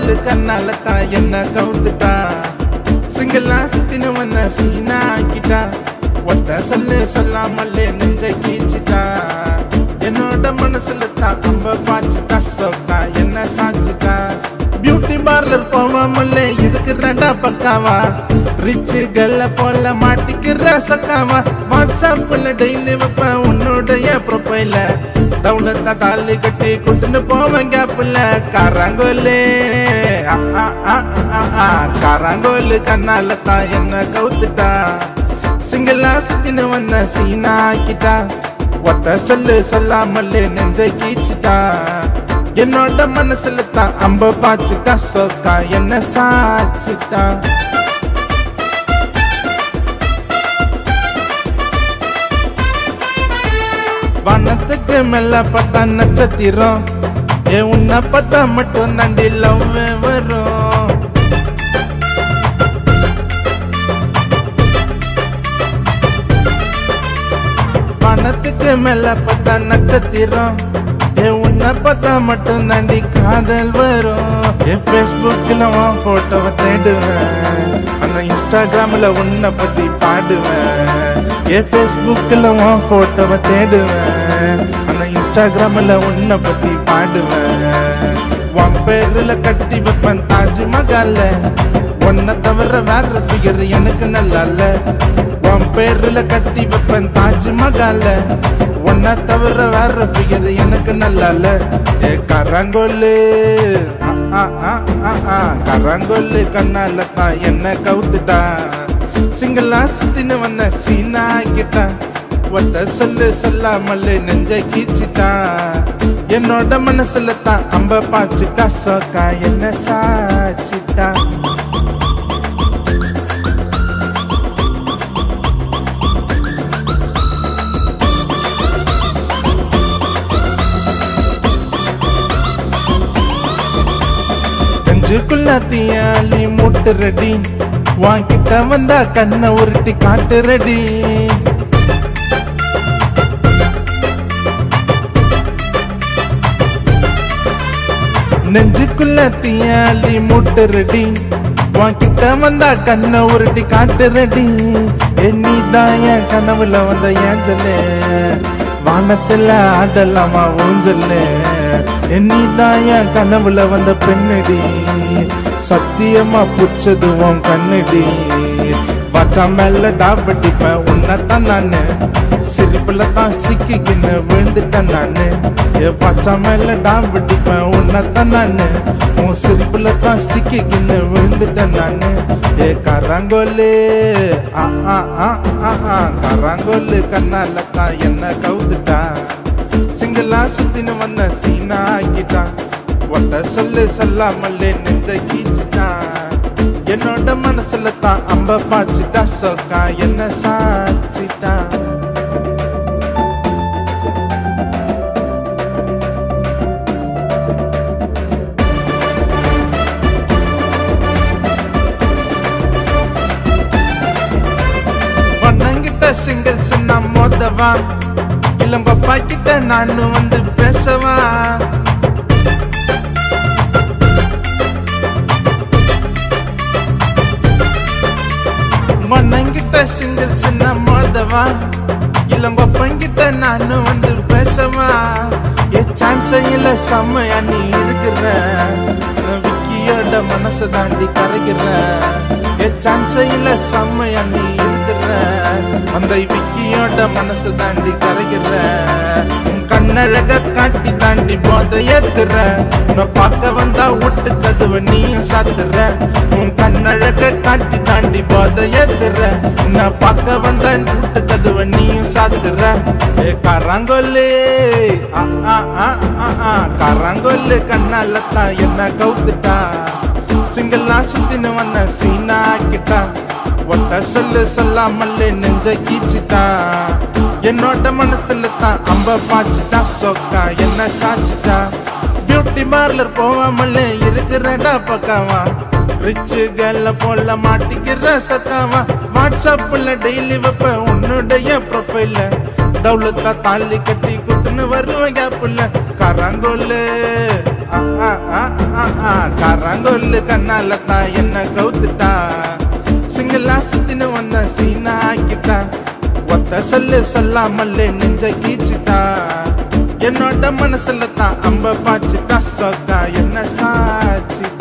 கராங்கோல் கண்ணால தான் என்ன கவுத்துட்டா சிங்கிளா சுத்தின வந்த சீனா ஆக்கிட்டா ஒத்த சொல்லு சொல்லாமலே நெஞ்ச கீச்சிட்டா என்னோட மனசுல தான் அம்ப பாய்ச்சிட்டா சொக்கா என்ன சாச்சிட்டா பியூட்டி பார்லர் போவாமல்ல இருக்கிறடா பக்காவா ரிச்சு கல்ல போல மாட்டிக்கிற சக்காவா வாட்ஸ்அப்ல டெய்லி வைப்பேன் உன்னுடைய ப்ரொஃபைல தவுளத்தா தாலி கட்டி கூட்டுன்னு போவேன் கேப்ல காராங்கோலு ஆ, ஆ, ஆ, ஆ, ஆ, காராங்கோலு கண்ணால தான் என்ன கவுத்துட்டா சிங்கிளா சுத்தின்னு வந்த சீனா ஆக்கிட்டா ஒத்த சொல்லு சொல்லாமலே நெஞ்ச கீச்சிட்டா என்னோட மனசுல தான் அம்ப பாய்ச்சிட்டா சொக்கா என்ன சாச்சிட்டா வானத்துக்கு மேல பார்த்தா நட்சத்திரம் ஏ உன்னை பார்த்தா மட்டும் தாண்டி லவ் வரும் வானத்துக்கு மேல பார்த்தா நட்சத்திரம் ஏ உன்னை பார்த்தா மட்டும் தாண்டி காதல் வரும் என் ஃபேஸ்புக்கில் உன் ஃபோட்டோவை தேடுவேன் அந்த இன்ஸ்டாகிராமில் உன்னை பற்றி பாடுவேன் என் ஃபேஸ்புக்கில் உன் ஃபோட்டோவை தேடுவேன் அந்த இன்ஸ்டாகிராமில் உன்னை பற்றி பாடுவேன் உன் பேரில் கட்டி வைப்பேன் தாஜ்மஹால உன்னை தவிர வேற ஃபிகர் எனக்கு நல்லா இல்ல உன் பேர்ல கட்டி வைப்பேன் தாஜ்மஹால உன்னை தவிர வேற ஃபிகர் எனக்கு நல்லா இல்ல ஏ கரங்கொல்லு ஆ, ஆ, ஆ, ஆ, ஆ, கரங்கொல்லு கண்ணால தான் என்ன கவுத்துட்டா சிங்கிளா சுத்தின்னு வந்த சீனா கிட்டா ஒத்த சொல்லு சொல்லாமலே நெஞ்ச கீச்சிட்டா என்னோட மனசுல தான் அம்ப பாய்ச்சிட்டா சோக்கா என்ன சாச்சிட்டா நெஞ்சுக்குள்ள தீயாலி மூட்டு ரெடி வாங்கிட்ட வந்தா கண்ணை உருட்டி காட்டு ரெடி நெஞ்சுக்குள்ள தீயாலி மூட்டு ரெடி வாங்கிட்ட வந்தா கண்ணை உருட்டி காட்டு ரெடி எண்ணி தான் என் கனவுல வந்த ஏஞ்சலே வானத்துல ஆடலாமா ஊஞ்சல்ல எண்ணி தான் என் கனவுல வந்த பெண்ணடி சத்தியமா புச்சது உன் கண்ணடி வச்சா மேல டாபட்டிப்பேன் உன்னைத்தான் நானு சிரிப்புல தான் சிக்கிக்கின்னு விழுந்துட்டேன் நானு ஏ வச்சா மேல டாபட்டிப்பேன் உன்னைத்தான் நானு உன் சிரிப்புல தான் சிக்கிக்கின்னு விழுந்துட்டேன் நானு ஏ கராங்கோலு ஆ ஆ ஆ ஆ ஆ கராங்கோலு கண்ணால தான் என்ன கவுத்துட்டா சிங்கிளா சுத்தின்னு வந்த சீனா ஆக்கிட்டா ஒத்த சொல்லு சொல்லாமலே நெஞ்ச கீச்சிட்டான் என்னோட மனசுல தான் அம்ப பாய்ச்சிட்டா சொக்கா என்ன சாச்சிட்டா பொண்ணங்கிட்ட சிங்கிள் சின்ன மோதவா இல்லங்கப்பா கிட்ட நானு வந்து பேசவா பொண்ணங்கிட்ட சிங்கிள் சின்ன மோதவா இல்லங்கப்பங்கிட்ட நானு வந்து பேசவா ஏ சான்ஸ் இல்ல செம்மையா நீ இருக்கிற விக்கியோட மனசை தாண்டி கரைகிற ஏ சான்ஸ் இல்ல செம்மையா நீ இருக்கிற அந்த விக்கியோட மனசை தாண்டி கரைகிற உன் கண்ணழக காட்டி தாண்டி போத ஏத்துற நான் பார்க்க வந்தா விட்டு கதவை நீயும் சாத்துற உன் கண்ணழக காட்டி தாண்டி போத ஏத்துற நான் பார்க்க வந்தா விட்டு கதவை நீயும் சாத்துற ஏ கராங்கொல்லு ஆ ஆ ஆ ஆ ஆ கராங்கொல்லு கண்ணால தான் என்ன கவுத்துட்டா சிங்கிளா சுத்தின்னு வந்த சீனா கிட்டா ஒத்த சொல்லு சொல்லாமலே நெஞ்ச கீச்சிட்டா என்னோட மனசுல தான் அம்ப பாய்ச்சிட்டா சொக்கா என்ன சாச்சிட்டா பியூட்டி பார்லர் போவாமலே இருக்கிறடா பக்காவா ரிச்சு கல்ல போல மாட்டிக்கிற சக்காவா வாட்ஸ்அப்ல டெய்லி வைப்ப உன்னுடைய ப்ரொஃபைல தௌலத்தா தாலி கட்டி கூட்டுன்னு வருவேன் கேப்புல கராங்கோலு ஆ ஆ ஆ ஆ ஆ கராங்கோலு சொல்லு கண்ணால தான் என்ன கவுத்துட்டா சிங்கிளா சுத்தின்னு வந்த சீனா ஆக்கிட்டா ஒத்த சொல்லு சொல்லாமல்லே நெஞ்ச கீச்சிட்டா என்னோட மனசுல தான் அம்ப பாய்ச்சிட்டா சொக்கா என்ன சாட்சி